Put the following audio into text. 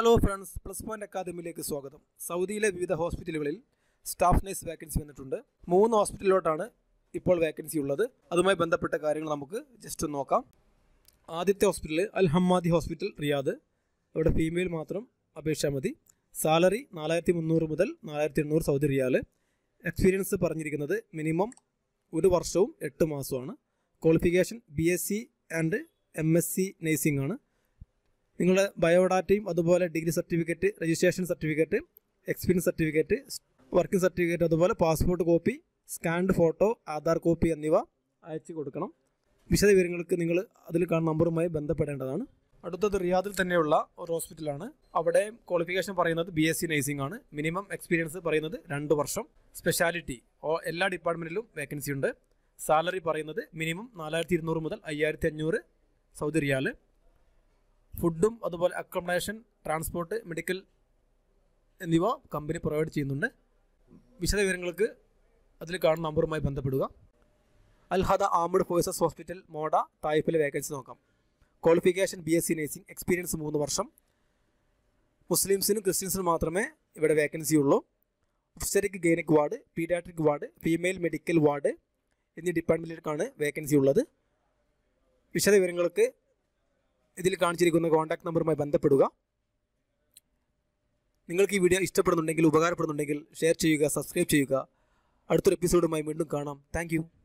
hello friends plus point അക്കാദമിയിലേക്ക് സ്വാഗതം സൗദിയിലെ വിവിധ ഹോസ്പിറ്റലുകളിൽ സ്റ്റാഫ് നഴ്സ് വേക്കൻസി വന്നിട്ടുണ്ട് മൂന്ന് ഹോസ്പിറ്റലിലോട്ടാണ് ഇപ്പോൾ വേക്കൻസി ഉള്ളത് അതുമായി ബന്ധപ്പെട്ട കാര്യങ്ങൾ നമുക്ക് ജസ്റ്റ് ഒന്ന് നോക്കാം ആദ്യത്തെ hospital Al Hammadi hospital Riyadh ഇവിടെ ഫീമെയിൽ മാത്രം അപേക്ഷ മതി സാലറി നാലായിരത്തി മുന്നൂറ് മുതൽ നാലായിരത്തി എണ്ണൂറ് സൗദി റിയാൽ എക്സ്പീരിയൻസ് പറഞ്ഞിരിക്കുന്നത് മിനിമം ഒരു വർഷവും എട്ട് മാസവുമാണ് qualification B S C and M S C nursing ആണ് നിങ്ങളുടെ ബയോഡാറ്റയും അതുപോലെ degree certificate registration certificate experience certificate working certificate അതുപോലെ passport copy scanned photo Aadhaar copy എന്നിവ അയച്ചു കൊടുക്കണം വിശദ വിവരങ്ങൾക്ക് നിങ്ങൾ അതിൽ കാണുന്ന നമ്പറുമായി ബന്ധപ്പെടേണ്ടതാണ് അടുത്തത് റിയാദിൽ തന്നെയുള്ള ഒരു ഹോസ്പിറ്റലാണ് അവിടെ ക്വാളിഫിക്കേഷൻ പറയുന്നത് ബി എസ് സി നഴ്സിംഗ് ആണ് മിനിമം എക്സ്പീരിയൻസ് പറയുന്നത് രണ്ട് വർഷം സ്പെഷ്യാലിറ്റി ഓ എല്ലാ ഡിപ്പാർട്ട്മെൻറ്റിലും വേക്കൻസി ഉണ്ട് സാലറി പറയുന്നത് മിനിമം നാലായിരത്തി ഇരുന്നൂറ് മുതൽ അയ്യായിരത്തി അഞ്ഞൂറ് സൗദി റിയാൽ ഫുഡും അതുപോലെ അക്കോമഡേഷൻ ട്രാൻസ്പോർട്ട് മെഡിക്കൽ എന്നിവ കമ്പനി പ്രൊവൈഡ് ചെയ്യുന്നുണ്ട് വിശദ വിവരങ്ങൾക്ക് അതിൽ കാണുന്ന നമ്പറുമായി ബന്ധപ്പെടുക അൽഹദ ആംഡ് ഫോഴ്സസ് ഹോസ്പിറ്റൽ മോഡ തായിഫിലെ വേക്കൻസി നോക്കാം qualification B S C nursing experience മൂന്ന് വർഷം മുസ്ലിംസിനും ക്രിസ്ത്യൻസിനും മാത്രമേ ഇവിടെ വേക്കൻസി ഉള്ളൂ obstetric gynaec ward paediatric ward female medical ward എന്നീ ഡിപ്പാർട്ട്മെൻറ്റിലേക്കാണ് വേക്കൻസി ഉള്ളത് വിശദ വിവരങ്ങൾക്ക് ഇതിൽ കാണിച്ചിരിക്കുന്ന കോൺടാക്ട് നമ്പറുമായി ബന്ധപ്പെടുക നിങ്ങൾക്ക് ഈ വീഡിയോ ഇഷ്ടപ്പെടുന്നുണ്ടെങ്കിൽ ഉപകാരപ്പെടുന്നുണ്ടെങ്കിൽ ഷെയർ ചെയ്യുക സബ്സ്ക്രൈബ് ചെയ്യുക അടുത്തൊരു എപ്പിസോഡുമായി വീണ്ടും കാണാം താങ്ക്